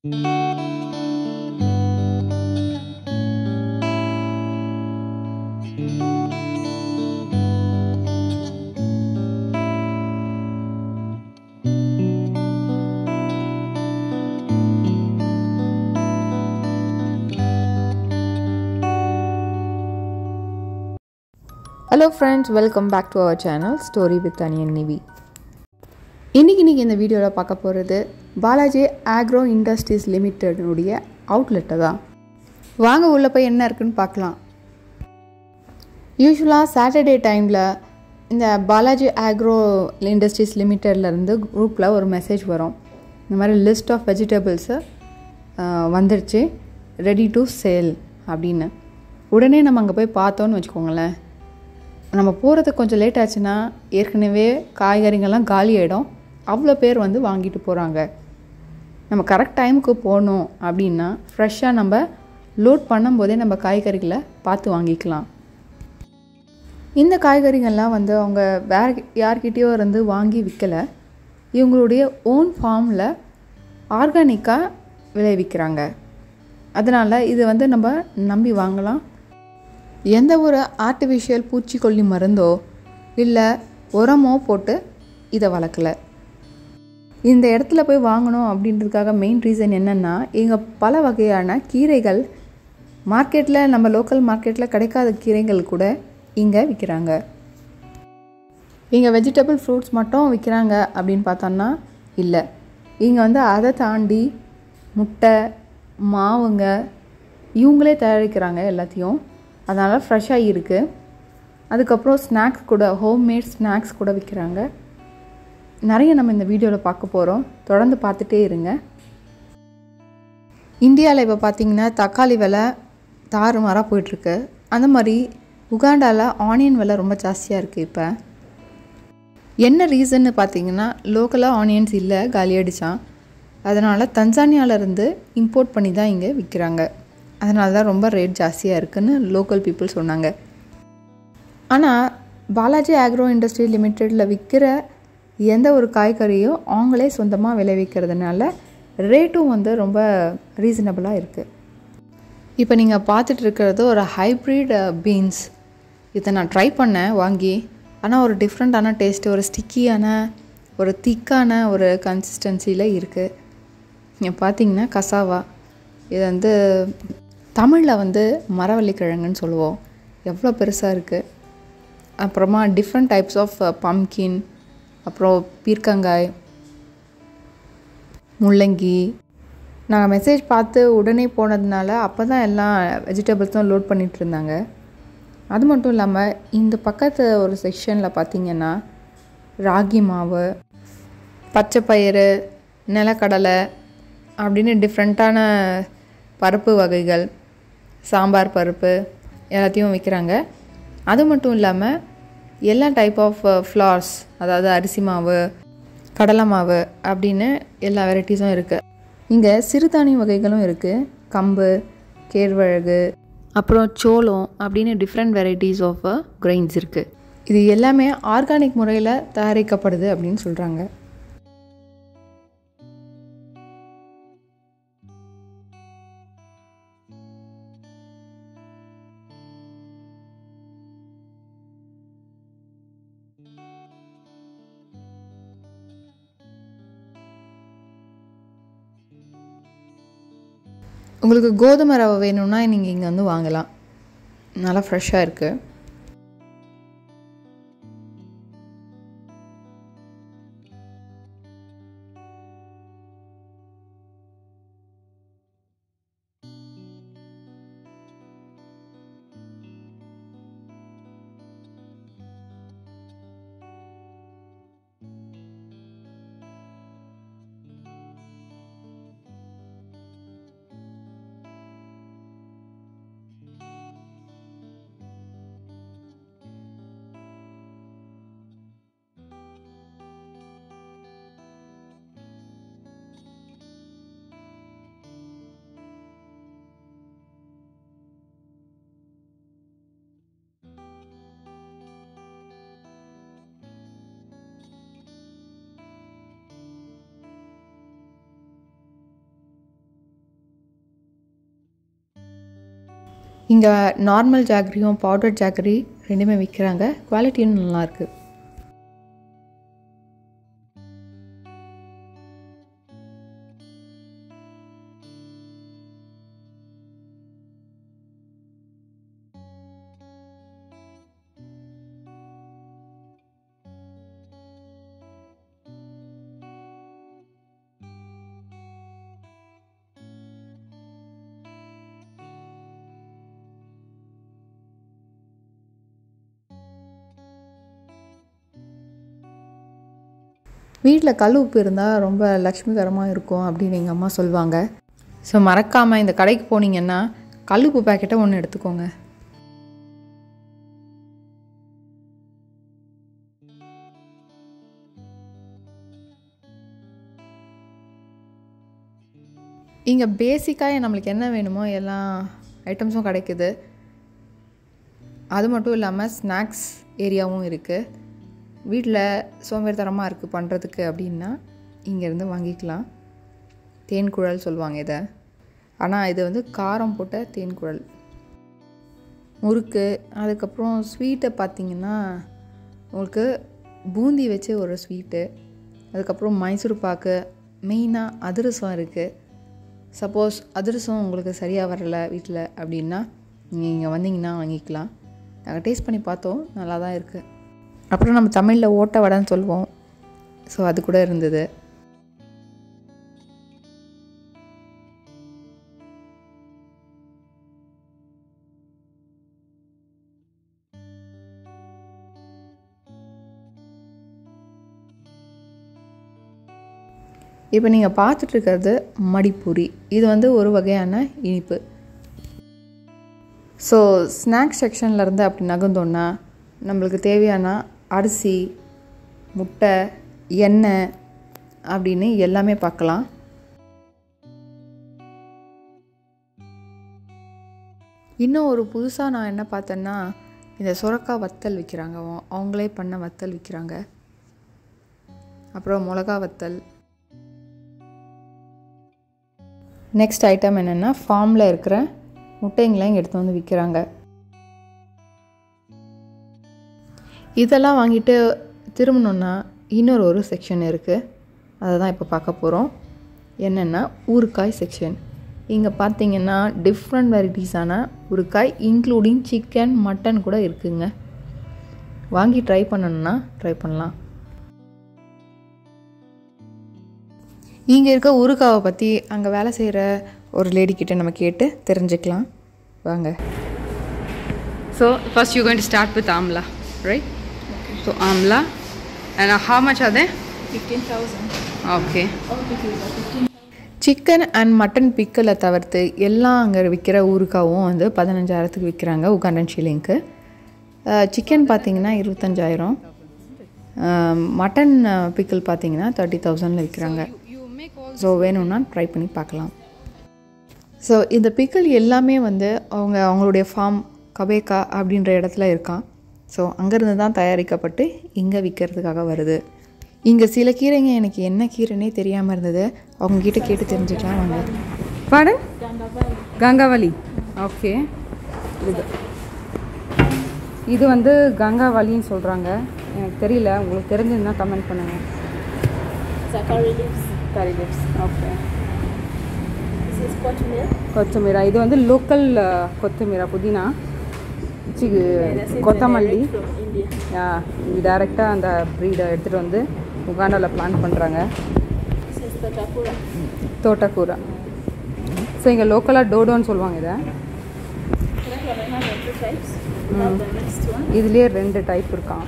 Hello friends welcome back to our channel story with அனியன் நிவி இன்றைக்கி நீங்கள் இந்த வீடியோவில் பார்க்க போகிறது பாலாஜி ஆக்ரோ இண்டஸ்ட்ரீஸ் லிமிட்டடுடைய அவுட்லெட்டை தான் வாங்க உள்ளே போய் என்ன இருக்குன்னு பார்க்கலாம் யூஸ்வலாக சாட்டர்டே டைமில் இந்த பாலாஜி ஆக்ரோ இண்டஸ்ட்ரீஸ் லிமிட்டட்லேருந்து குரூப்பில் ஒரு மெசேஜ் வரும் இந்த மாதிரி லிஸ்ட் ஆஃப் வெஜிடபிள்ஸு வந்துருச்சு ரெடி டு சேல் அப்படின்னு உடனே நம்ம அங்கே போய் பார்த்தோன்னு வச்சுக்கோங்களேன் நம்ம போகிறதுக்கு கொஞ்சம் லேட் ஆச்சுன்னா ஏற்கனவே காய்கறிங்கள்லாம் காலி ஆகிடும் அவ்வளோ பேர் வந்து வாங்கிட்டு போகிறாங்க நம்ம கரெக்ட் டைமுக்கு போகணும் அப்படின்னா ஃப்ரெஷ்ஷாக நம்ம லோட் பண்ணும்போதே நம்ம காய்கறிகளை பார்த்து வாங்கிக்கலாம் இந்த காய்கறிகள்லாம் வந்து அவங்க வேற யார்கிட்டயோ இருந்து வாங்கி விற்கலை இவங்களுடைய ஓன் ஃபார்மில் ஆர்கானிக்காக விளைவிக்கிறாங்க அதனால் இது வந்து நம்ம நம்பி வாங்கலாம் எந்த ஒரு ஆர்டிஃபிஷியல் பூச்சிக்கொல்லி மருந்தோ இல்லை உரமோ போட்டு இதை வளர்க்கலை இந்த இடத்துல போய் வாங்கணும் அப்படின்றதுக்காக மெயின் ரீசன் என்னென்னா இங்கே பல வகையான கீரைகள் மார்க்கெட்டில் நம்ம லோக்கல் மார்க்கெட்டில் கிடைக்காத கீரைகள் கூட இங்கே விற்கிறாங்க இங்கே வெஜிடபிள் ஃப்ரூட்ஸ் மட்டும் விற்கிறாங்க அப்படின்னு பார்த்தோன்னா இல்லை இங்கே வந்து அதை தாண்டி முட்டை மாவுங்க இவங்களே தயாரிக்கிறாங்க எல்லாத்தையும் அதனால் ஃப்ரெஷ்ஷாக இருக்குது அதுக்கப்புறம் ஸ்நாக்ஸ் கூட ஹோம்மேட் ஸ்நாக்ஸ் கூட விற்கிறாங்க நிறைய நம்ம இந்த வீடியோவில் பார்க்க போகிறோம் தொடர்ந்து பார்த்துட்டே இருங்க இந்தியாவில் இப்போ பார்த்திங்கன்னா தக்காளி விலை தாறுமாறாக போயிட்டுருக்கு அந்த மாதிரி உகாண்டாவில் ஆனியன் விலை ரொம்ப ஜாஸ்தியாக இருக்குது இப்போ என்ன ரீசன்னு பார்த்தீங்கன்னா லோக்கலாக ஆனியன்ஸ் இல்லை காலியாகிடுச்சான் அதனால் தஞ்சானியாவிலேருந்து இம்போர்ட் பண்ணி தான் இங்கே விற்கிறாங்க அதனால தான் ரொம்ப ரேட் ஜாஸ்தியாக இருக்குதுன்னு லோக்கல் பீப்புள் சொன்னாங்க ஆனால் பாலாஜி ஆக்ரோ இண்டஸ்ட்ரி லிமிட்டெடில் விற்கிற எந்த ஒரு காய்கறியும் அவங்களே சொந்தமாக விளைவிக்கிறதுனால ரேட்டும் வந்து ரொம்ப ரீசனபிளாக இருக்குது இப்போ நீங்கள் பார்த்துட்டு இருக்கிறது ஒரு ஹைப்ரிட் பீன்ஸ் இதை நான் ட்ரை பண்ணேன் வாங்கி ஆனால் ஒரு டிஃப்ரெண்ட்டான டேஸ்ட்டு ஒரு ஸ்டிக்கியான ஒரு திக்கான ஒரு கன்சிஸ்டன்சியில் இருக்குது நீங்கள் பார்த்தீங்கன்னா கசாவா இது வந்து தமிழில் வந்து மரவள்ளி கிழங்குன்னு சொல்லுவோம் எவ்வளோ பெருசாக இருக்குது அப்புறமா டிஃப்ரெண்ட் டைப்ஸ் ஆஃப் பம்கின் அப்புறம் பீர்க்கங்காய் முள்ளங்கி நாங்கள் மெசேஜ் பார்த்து உடனே போனதுனால அப்போ தான் எல்லாம் வெஜிடபிள்ஸும் லோட் பண்ணிகிட்டு இருந்தாங்க அது மட்டும் இல்லாமல் இந்த பக்கத்து ஒரு செக்ஷனில் பார்த்திங்கன்னா ராகி மாவு பச்சை பயிறு நிலக்கடலை அப்படின்னு டிஃப்ரெண்ட்டான பருப்பு வகைகள் சாம்பார் பருப்பு எல்லாத்தையும் விற்கிறாங்க அது மட்டும் இல்லாமல் எல்லா டைப் ஆஃப் ஃப்ளார்ஸ் அதாவது அரிசி மாவு கடலை மாவு அப்படின்னு எல்லா வெரைட்டிஸும் இருக்குது இங்கே சிறுதானிய வகைகளும் இருக்குது கம்பு கேழ்வழகு அப்புறம் சோளம் அப்படின்னு டிஃப்ரெண்ட் வெரைட்டிஸ் ஆஃப் கிரெயின்ஸ் இருக்குது இது எல்லாமே ஆர்கானிக் முறையில் தயாரிக்கப்படுது அப்படின்னு சொல்கிறாங்க உங்களுக்கு கோதுமை ரவை வேணும்னா நீங்கள் இங்கே வந்து வாங்கலாம் நல்லா ஃப்ரெஷ்ஷாக இருக்குது இங்கே நார்மல் ஜாகரியும் பவுடர் ஜாகரி ரெண்டுமே விற்கிறாங்க குவாலிட்டியும் நல்லாயிருக்கு வீட்டில் கல் உப்பு இருந்தால் ரொம்ப லக்ஷ்மிகரமாக இருக்கும் அப்படின்னு எங்கள் அம்மா சொல்லுவாங்க ஸோ மறக்காமல் இந்த கடைக்கு போனீங்கன்னா கல் உப்பு பேக்கெட்டை ஒன்று எடுத்துக்கோங்க இங்கே பேசிக்காக நம்மளுக்கு என்ன வேணுமோ எல்லா ஐட்டம்ஸும் கிடைக்குது அது மட்டும் இல்லாமல் ஸ்நாக்ஸ் ஏரியாவும் இருக்குது வீட்டில் சோம்பேறித்தனமாக இருக்குது பண்ணுறதுக்கு அப்படின்னா இங்கேருந்து வாங்கிக்கலாம் தேன் குழல் சொல்லுவாங்க இதை ஆனால் இது வந்து காரம் போட்ட தேன் குழல் முறுக்கு அதுக்கப்புறம் ஸ்வீட்டை பார்த்தீங்கன்னா உங்களுக்கு பூந்தி வச்சு ஒரு ஸ்வீட்டு அதுக்கப்புறம் மைசூர் பாக்கு மெயினாக அதிரசம் இருக்குது சப்போஸ் அதிரசம் உங்களுக்கு சரியாக வரல வீட்டில் அப்படின்னா நீங்கள் இங்கே வந்தீங்கன்னா வாங்கிக்கலாம் நாங்கள் டேஸ்ட் பண்ணி பார்த்தோம் நல்லா தான் இருக்குது அப்புறம் நம்ம தமிழில் ஓட்ட வடைன்னு சொல்லுவோம் ஸோ அது கூட இருந்தது இப்போ நீங்கள் பார்த்துட்டு இருக்கிறது மடிப்பூரி இது வந்து ஒரு வகையான இனிப்பு ஸோ ஸ்நாக்ஸ் செக்ஷன்லேருந்து அப்படி நகர்ந்தோன்னா நம்மளுக்கு தேவையான அரிசி முட்டை எண்ணெய் அப்படின்னு எல்லாமே பார்க்கலாம் இன்னும் ஒரு புதுசாக நான் என்ன பார்த்தேன்னா இந்த சுரக்காய் வத்தல் விற்கிறாங்க அவங்க- அவங்களே பண்ண வத்தல் விற்கிறாங்க அப்புறம் மிளகா வத்தல் நெக்ஸ்ட் ஐட்டம் என்னென்னா ஃபார்மில் இருக்கிற முட்டைங்களையும் இங்கே எடுத்து வந்து விற்கிறாங்க இதெல்லாம் வாங்கிட்டு திரும்பணுன்னா இன்னொரு ஒரு செக்ஷன் இருக்குது அதை தான் இப்போ பார்க்க போகிறோம் என்னென்னா ஊறுகாய் செக்ஷன் இங்கே பார்த்தீங்கன்னா டிஃப்ரெண்ட் வெரைட்டிஸான ஊறுகாய் இன்க்ளூடிங் சிக்கன் மட்டன் கூட இருக்குங்க வாங்கி ட்ரை பண்ணணுன்னா ட்ரை பண்ணலாம் இங்கே இருக்க ஊறுகாவை பற்றி அங்கே வேலை செய்கிற ஒரு லேடி கிட்ட நம்ம கேட்டு தெரிஞ்சுக்கலாம் வாங்க So first you're going to start with amla, right? So amla, and uh, how much are they? Fifteen thousand. Okay. Chicken and mutton பிக்கலை தவிர்த்து எல்லாம் அங்கே விற்கிற ஊறுகாவும் வந்து பதினஞ்சாயிரத்துக்கு விற்கிறாங்க உகாண்டன் ஷிலிங்க்கு சிக்கன் பார்த்தீங்கன்னா இருபத்தஞ்சாயிரம் மட்டன் பிக்கல் பார்த்தீங்கன்னா தேர்ட்டி தௌசண்டில் விற்கிறாங்க ஸோ வேணும்னா ட்ரை பண்ணி பார்க்கலாம் ஸோ இந்த பிக்கல் எல்லாமே வந்து அவங்க அவங்களுடைய ஃபார்ம் கபேக்கா அப்படின்ற இடத்துல இருக்கான் ஸோ அங்கேருந்து தான் தயாரிக்கப்பட்டு இங்கே விற்கிறதுக்காக வருது இங்கே சில கீரைங்க எனக்கு என்ன கீரைனே தெரியாமல் இருந்தது அவங்க கிட்ட கேட்டு தெரிஞ்சுக்கலாம் வாங்க Pardon? கங்காவலி ஓகே இது இது வந்து கங்காவலின்னு சொல்கிறாங்க எனக்கு தெரியல உங்களுக்கு தெரிஞ்சதுன்னா கமெண்ட் பண்ணுங்கள் curry leaves. Curry leaves okay This is kotimir. கொத்தமீரா இது வந்து லோக்கல் கொத்தமீரா புதினா சி That's it, கொத்தமல்லி direct from India. யா இது டேரெக்டாக அந்த ப்ரீடை எடுத்துகிட்டு வந்து உகாண்டாவில் பிளான் பண்ணுறாங்க This is the takura. தோட்டக்கூரை ஸோ இங்கே லோக்கலாக டோடோன்னு சொல்லுவாங்க இதை That one I have two types. We have the next one. இதுலேயே ரெண்டு டைப் இருக்கான்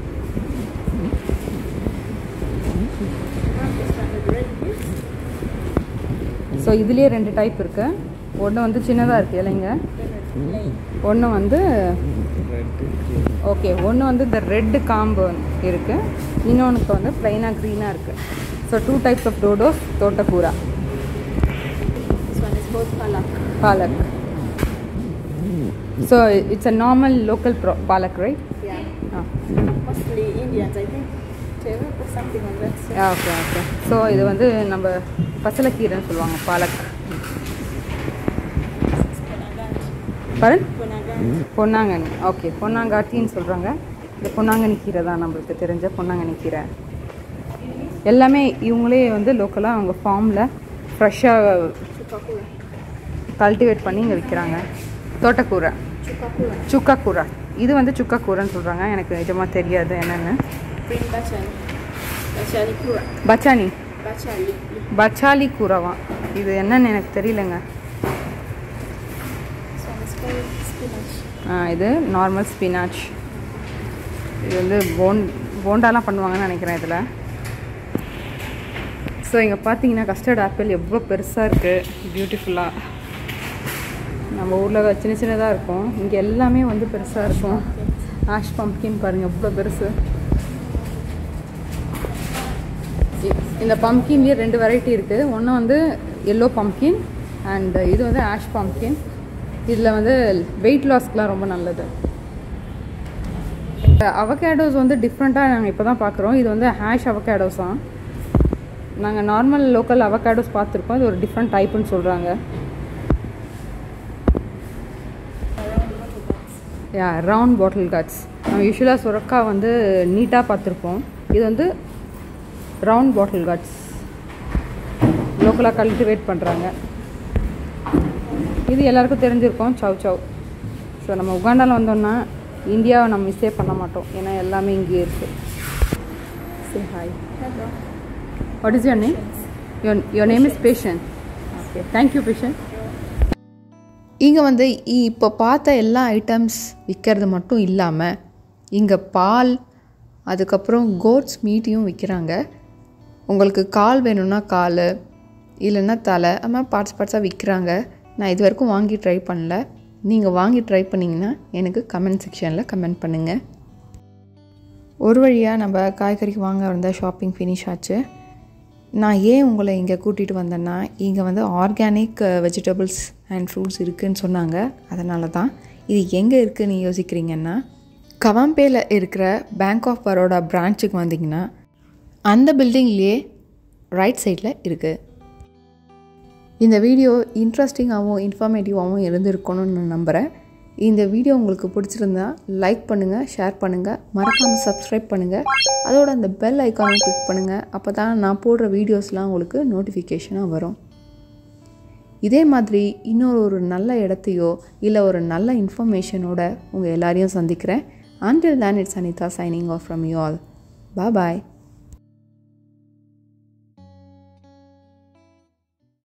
We have this one with red leaves. So இதுலேயே ரெண்டு டைப் இருக்கு ஒன்று வந்து சின்னதாக இருக்குது இலைங்க Plain. ஒன்று வந்து ஓகே ஒன்று வந்து இந்த ரெட்டு காம்பு இருக்குது இன்னொன்றுக்கு வந்து ப்ளைனாக க்ரீனாக இருக்குது ஸோ டூ டைப்ஸ் ஆஃப் டோடோஸ் தோட்டக்கூரா This one is called palak. Palak so it's a normal local bro palak right Yeah. Ah Mostly Indians, I think. They will put something on that. So okay okay so இது வந்து நம்ம பசலைக்கீரைன்னு சொல்லுவாங்க palak this is Penangant. பரன் Ponagani. பொன்னாங்கண்ணி okay பொன்னாங்காட்டின்னு சொல்கிறாங்க இந்த பொன்னாங்கண்ணி கீரை தான் நம்மளுக்கு தெரிஞ்ச பொன்னாங்கண்ணி கீரை எல்லாமே இவங்களே வந்து லோக்கலாக அவங்க ஃபார்மில் ஃப்ரெஷ்ஷாக Chukakura. கல்டிவேட் பண்ணி இங்கே விற்கிறாங்க தோட்டக்கூரை Chukakura. சுக்காக்கூரை இது வந்து சுக்காக்கூரைன்னு சொல்கிறாங்க எனக்கு நிஜமாக தெரியாது என்னென்னு Green bachali. Bachali kura. பச்சானி Bachali. பச்சாலி கூரவா இது என்னன்னு எனக்கு தெரியலங்க This one is called spinach. ஆ, இது நார்மல் ஸ்பினாச் இது வந்து போன் போண்டாலாம் பண்ணுவாங்கன்னு நினைக்கிறேன் இதில் ஸோ இங்கே பார்த்தீங்கன்னா கஸ்டர்ட் ஆப்பிள் எவ்வளோ பெருசாக இருக்குது பியூட்டிஃபுல்லாக நம்ம ஊரில் சின்ன சின்னதாக இருக்கும் இங்கே எல்லாமே வந்து பெருசாக இருக்கும் ஆஷ் பம்ப்கின் பாருங்கள் எவ்வளோ பெருசு இ- இந்த பம்ப்கின்லேயே ரெண்டு வெரைட்டி இருக்குது ஒன்று வந்து எல்லோ பம்ப்கின் அண்ட் இது வந்து ஆஷ் பம்ப்கின் இதில் வந்து வெயிட் லாஸ்க்குலாம் ரொம்ப நல்லது அவகேடோஸ் வந்து டிஃப்ரெண்ட்டாக நாங்கள் இப்போ தான் பார்க்குறோம் இது வந்து ஹேஷ் அவகேடோஸ் தான் நாங்கள் நார்மல் லோக்கல் அவகேடோஸ் பார்த்துருக்கோம் இது ஒரு டிஃப்ரெண்ட் டைப்புன்னு சொல்கிறாங்க யா ரவுண்ட் பாட்டில் கட்ஸ் நம்ம யூஸ்வலாக சுரக்கா வந்து நீட்டாக பார்த்துருப்போம் இது வந்து ரவுண்ட் பாட்டில் கட்ஸ் லோக்கலாக கல்டிவேட் பண்ணுறாங்க இது எல்லாருக்கும் தெரிஞ்சிருக்கும் சவ் சவ் ஸோ நம்ம உகாண்டாவில் வந்தோம்னா இந்தியாவை நம்ம மிஸ்ஸே பண்ண மாட்டோம் ஏன்னா எல்லாமே இங்கேயே இருக்குது say hi Hello. What is your name your your name is பேஷன் ஓகே தேங்க்யூ பேஷன் இங்கே வந்து இப்போ பார்த்த எல்லா ஐட்டம்ஸ் விற்கிறது மட்டும் இல்லாமல் இங்கே பால் அதுக்கப்புறம் கோட்ஸ் மீட்டையும் விற்கிறாங்க உங்களுக்கு கால் வேணும்னா கால் இல்லைன்னா தலை அது மாதிரி பார்ட்ஸ் பார்ட்ஸாக விற்கிறாங்க நான் இது வரைக்கும் வாங்கி ட்ரை பண்ணல நீங்கள் வாங்கி ட்ரை பண்ணிங்கன்னா எனக்கு கமெண்ட் செக்ஷனில் கமெண்ட் பண்ணுங்கள் ஒரு வழியாக நம்ம காய்கறி வாங்க வந்த ஷாப்பிங் ஃபினிஷ் ஆச்சு நான் ஏன் உங்களை இங்கே கூட்டிகிட்டு வந்தேன்னா இங்கே வந்து ஆர்கானிக் வெஜிடபிள்ஸ் அண்ட் ஃப்ரூட்ஸ் இருக்குதுன்னு சொன்னாங்க அதனால தான் இது எங்கே இருக்குதுன்னு யோசிக்கிறீங்கன்னா கவாம்பேல இருக்கிற பேங்க் ஆஃப் பரோடா பிரான்ச்சுக்கு வந்தீங்கன்னா அந்த பில்டிங்லேயே ரைட் சைடில் இருக்குது இந்த வீடியோ இன்ட்ரெஸ்டிங்காகவும் இன்ஃபர்மேட்டிவாகவும் இருந்திருக்கணும்னு நான் நம்புகிறேன் இந்த வீடியோ உங்களுக்கு பிடிச்சிருந்தா லைக் பண்ணுங்கள் ஷேர் பண்ணுங்கள் மறக்காமல் சப்ஸ்கிரைப் பண்ணுங்கள் அதோட அந்த பெல் ஐக்கானும் கிளிக் பண்ணுங்கள் அப்போ தான் நான் போடுற வீடியோஸ்லாம் உங்களுக்கு நோட்டிஃபிகேஷனாக வரும் இதே மாதிரி இன்னொரு ஒரு நல்ல இடத்தையோ இல்லை ஒரு நல்ல இன்ஃபர்மேஷனோட உங்கள் எல்லாரையும் சந்திக்கிறேன் until then it's Anitha signing off from you all bye bye